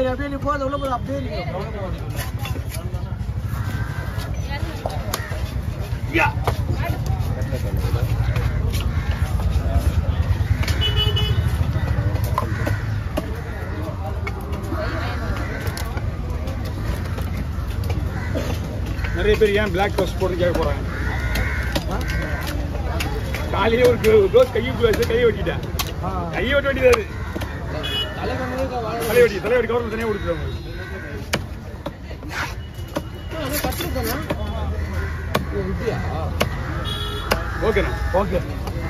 அப்படியே நீ போத உள்ள போது அப்படியே நீ நிறைய பேர் ஏன் பிளாக் ட்ரெஸ் போட்டு கேட்க போறாங்க காலையிலே ஒரு க்ளோஸ் கையை க்ளோஸ் கையை வெட்டிட்டேன் கையை வெட்ட வேண்டியது தலை வெட்டி தலை வெட்டி கவர்மெண்ட் தனியாக கொடுத்துருவாங்க ஓகேண்ணா ஓகே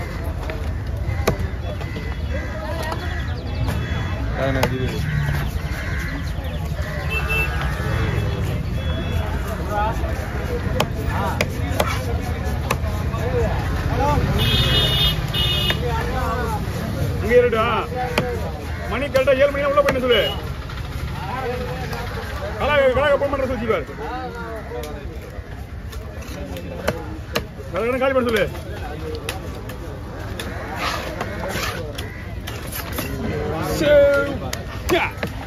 இங்கே இருடா மணி கரெக்டா ஏழு மணி உள்ள போயிட்டு சொல்லு கலா கலா ஃபோன் பண்ற சொல்லி பாரு கலா காலி பண்ண சொல்லு சே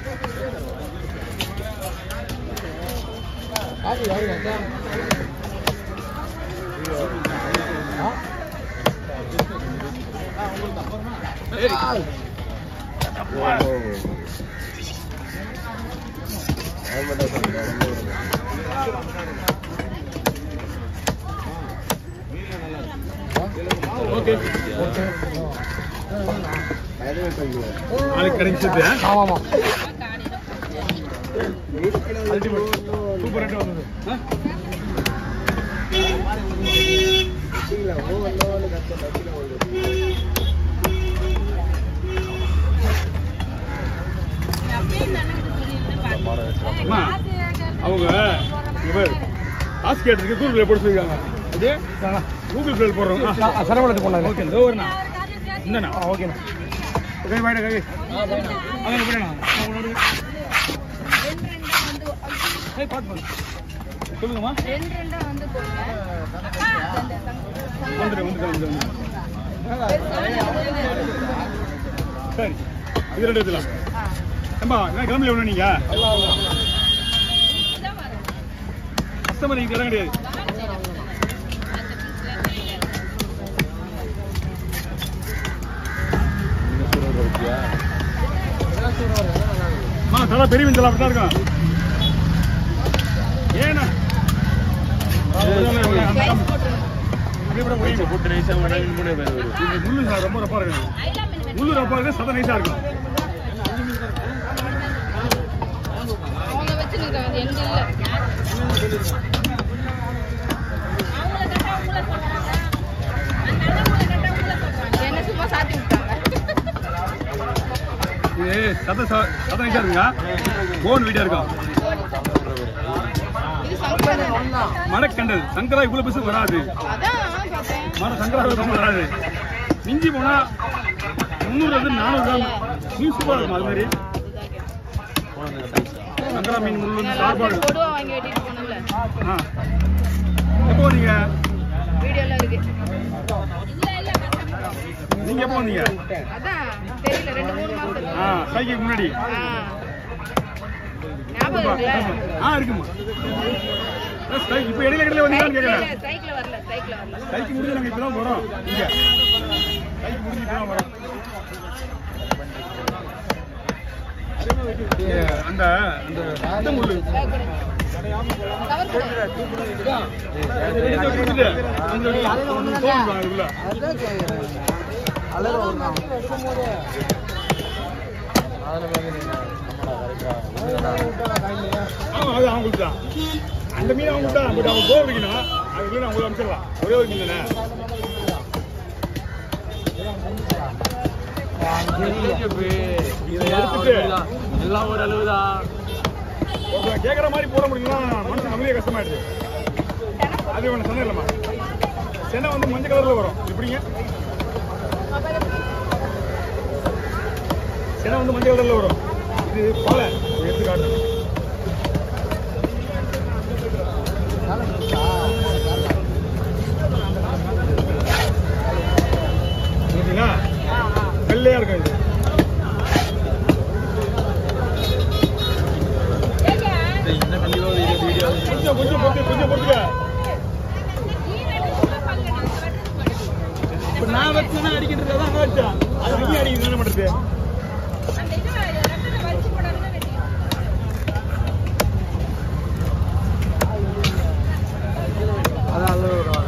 ஓகே நாளைக்கு கடைக்கு சேர்த்து ஆமாமா சூப்பர் ரேட் வந்தது ஆ? அம்மா, அவங்க இங்க பாரு காசு கேட்டதுக்கு கூகுள் பே போட சொல்லிருக்காங்க இது கூகுள் பே போடுறோம் சரவணத்துக்கு போனாங்க ஓகே இதோ வரண்ணா இந்தண்ணா ஓகேண்ணா கை வாயிட கை அங்கே போயிடண்ணா உங்களோட ஏய் பாட்டு பாடு சொல்லுங்கம்மா ரெண்டு ரெண்டா வந்து போடுங்க வந்துடு வந்துடு வந்துடு சரி இது ரெண்டு எடுத்துலாம் ஏம்பா என்ன கிளம்பல எவ்வளோ நீங்க கஸ்டமர் இங்கே இடம் கிடையாது அம்மா தலை பெரிய மிஞ்சல் அப்படி தான் இருக்கும் ஏண்ணா அப்படியே கூட போய் இது முள்ளு சார் ரொம்ப ரப்பா இருக்கு முள்ளு ரப்பா இருக்கு சத நைஸா இருக்கும் அவங்க வச்சுருக்காங்க எங்க இல்ல அவங்கள கேட்டா உங்களை சொல்றாங்க அந்த அண்ணன் கேட்டா உங்களை சொல்றாங்க என்ன சும்மா சாத்தி விட்டாங்க இது சத ச- சத நைஸா இருக்குங்க போன் வீடியோ இருக்கும் இது சங்கரன் மடக்கண்டல் சங்கரா இவ்வளவு பெருசு வராது அதான் பார்த்தேன் மர சங்கரா இவ்வளவு பெருசு வராது மிஞ்சி போனா முந்நூறு வந்து நானூறு கிராம் மீன் சூப்பரா இருக்கும் அது மாதிரி சங்கரா மீன் முள்ளு வந்து சார்பா இருக்கும் கொடுவா வாங்கி வெட்டிட்டு போனோம்ல ஆ எப்போ வந்தீங்க வீடியோல இருக்கு இல்ல இல்ல நீங்க எப்போ வந்தீங்க அதான் தெரியல ரெண்டு மூணு மாசம் இருக்கு. ஆ சைக்கிக்கு முன்னாடி ஆ. ஞாபகம் இருக்குல்ல ஆ இருக்குமா ஸ்ட்ரைக் இப்போ இடையில இடையில வந்தீங்களான்னு சைக்கிள் கேட்குறேன் இல்ல, சைக்கிள் வரல சைக்கிள் வரல ஸ்ட்ரைக் முடிஞ்சு நாங்கள் இப்போ தான் வரோம் இங்கே ஸ்ட்ரைக் முடிஞ்சு இப்போ தான் வரோம் இங்க அந்த அந்த அந்த முள்ளு கவர் கொடு. இதை கொடுத்துட்டு, அந்த தோல் விடுவாங்க அதுக்குள்ள. அதான் கேட்குறேன் அழகு வரணும் ஆமா, அது அவங்களுக்கு தான். அந்த மீன் அவங்களுக்கு தான் பட் அவங்க போக வைக்கணும் அது மீன் அவங்க அனுப்பிச்சிடலாம் ஒரே ஒரு மீன் தானே இதை எடுத்துட்டு எல்லாம் ஒரு அளவுதான் ஒருத்தன் கேட்குற மாதிரி போட முடியும்னா மனுஷன் நம்மளே கஷ்டமாயிடுது அது ஒன்று சொன்னேன்லம்மா சென்னை வந்து மஞ்சள் கலரில் வரும் எப்படிங்க சென்னை வந்து மஞ்சள் கலரில் வரும் இது பாலை எடுத்துக்காட்டு பார்த்தீங்களா வெள்ளையா இருக்கும் இது இப்ப நான் வச்சுனா அடிக்கிட்டு தான் வச்சான் அது அங்கே அடிக்கிறது என்ன பண்றது அந்த இது ரத்தத்தை வலிச்சு போடாதுன்னு வெட்டிக்கணும். அது அளவு விடுவாங்க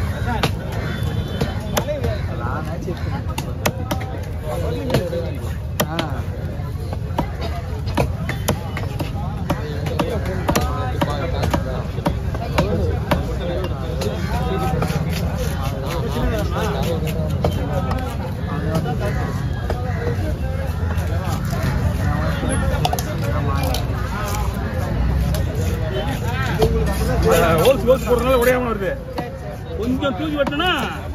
ஆ ஹோல்ஸ் ஹோல்ஸ் போடுறதுனால உடையாம வருது கொஞ்சம் தூக்கி வெட்டினா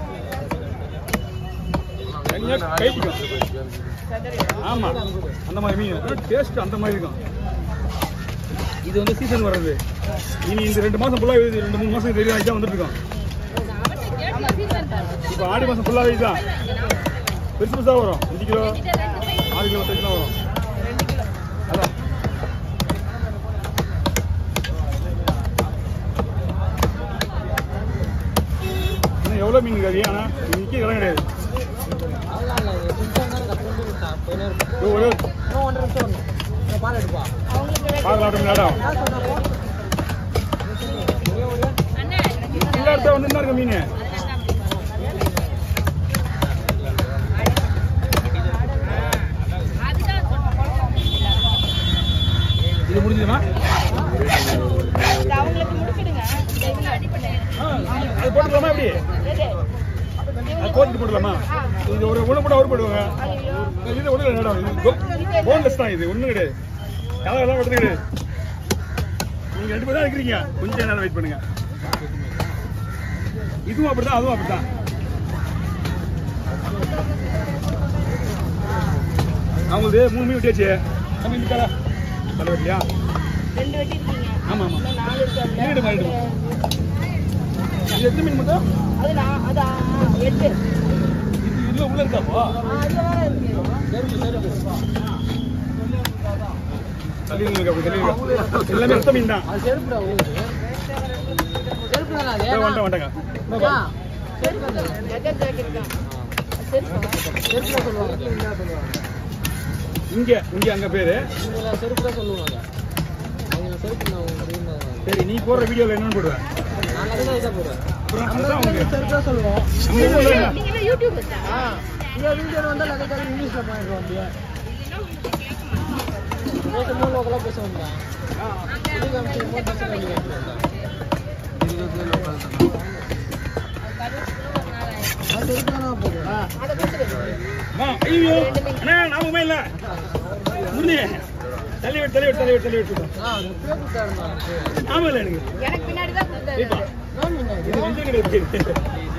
தனியா கைட்டிக்கும் ஆமா அந்த மாதிரி மீன் டேஸ்ட் அந்த மாதிரி இருக்கும் இது வந்து சீசன் வர்றது இனி இந்த ரெண்டு மாசம் ஃபுல்லா இது ரெண்டு மூணு மாசம் தெரியும் தான் வந்துட்டு இருக்கோம் ஆமா, season தான். இப்போ ஆடி மாசம் ஃபுல்லாவே இதுதான் பெருசு பெருசா வரும் அஞ்சு கிலோ என்கிட்ட ரெண்டு size. ஆறு கிலோ சைஸ்லாம் வரும் அதான் இன்னும் எவ்வளோ மீன் இருக்காது ஆனா இன்னைக்கு இடம் கிடையாது இதோ ஒரு அவங்களுக்கு ரெண்டு- பார்க்கலாம் மேடம் அண்ணா, எனக்கு எல்லா இடத்துல வந்து தான் இருக்கு மீன் அதுதான் சொன்னேன். இது முடிஞ்சதுமா இது அவங்களுக்கு முடிச்சிடுங்க இந்த இதுல அடிப்பட்டேன் அது போட்டுக்கலாமா எப்படி எது? அது போட்டு போட்டுக்கலாமா இது ஒரு ஒன்று போட்டு அவர் போடுவாங்க ஐயோ. இது ஒன்றும் இல்லை மேடம் போன்லெஸ் தான் இது ஒன்றும் கிடையாது கலவெல்லாம் வெட்டது கிடையாது நீங்க ரெண்டு பேரும் தான் இருக்கிறீங்க கொஞ்சம் நேரம் வெயிட் பண்ணுங்க இதுவும் அப்படிதான் அதுவும் அப்படிதான் அவங்களுக்கு மூணு மீன் வெட்டியாச்சு நம்ம இந்த தலை தலை வெட்டியா ரெண்டு வெட்டி இருக்கீங்க ஆமா ஆமா இன்னும் நாலு இருக்கு அதுல. ஈடு மாறிடுமா? இது எத்தனை மீன் மொத்தம் அது நான் அது ஆ, எட்டு இது இதுல உள்ள இருக்காப்போ ஆ, அதுல வேற இருக்கு தள்ளி நில்லுங்க, அப்படி தள்ளி நில்லுங்க. எல்லாமே ரத்த மீன் தான் அது செருப்புடா உங்களுக்கு செருப்பு தானே அது இதோ வந்துட்டேன் வந்துட்டேங்க ஆ, லெதர் ஜாக்கெட் தான் சரிப்பா செருப்பு தான் சொல்லுவாங்க செருப்பு தான் சொல்லுவாங்க இங்க இங்க அங்க பேரு இவங்க செருப்பு தான் சொல்லுவாங்க அவங்க செருப்பு நான் அவங்க அப்படின்னு சரி நீ போடுற வீடியோல என்னன்னு போடுவேன் நாங்கள் அதுதான் இதை போடுறோம் அப்புறம் அதுதான் உங்களுக்கு செருப்பு தான் சொல்லுவோம் நம்ம ஊர்ல என்ன? நீங்க என்ன யூடியூப் வச்சா ஆ இந்த வீடியோ வந்தால் அதுக்காக இங்கிலீஷில் பண்ணிடுவோம் அப்படியே நேற்று மூணு லோக்கலாக பேச வந்தேன் இது காமிச்சு மூணு பசங்க வெளியே செருப்பு தானே போடுவோம் அதை கொடுத்துரு அம்மா, ஐயோ அண்ணா ஞாபகமே இல்ல முருனி தள்ளி விட்டு தள்ளி விட்டு தள்ளி விட்டு தள்ளி விட்டு ஆ எப்படியோ கொடுத்தாருண்ணா ஞாபகம் இல்லை எனக்கு எனக்கு பின்னாடி தான் கொடுத்தாரு இப்பா நான் இது வந்து கிடையாது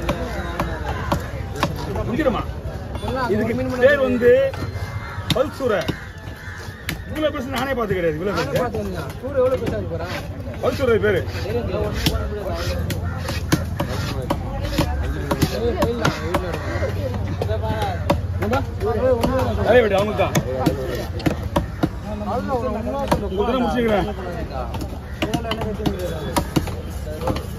முடிஞ்சிடுமா இதுக்கு பேர் வந்து பல்சூரை இவ்வளவு பெருசு நானே பார்த்து கிடையாது இவ்வளவு நானே பெருசு பார்த்துருந்தேன் டூர் எவ்வளோ பேச போகிறேன் பல்சூரை பேரு தெரியும் ஒன்று போன முடியாது போயிடலாம் வீட்டில் நிறைய விடு அவங்களுக்கு தான் உங்களுக்கு தான் முடிச்சுக்கிறேன் என்ன கட்டி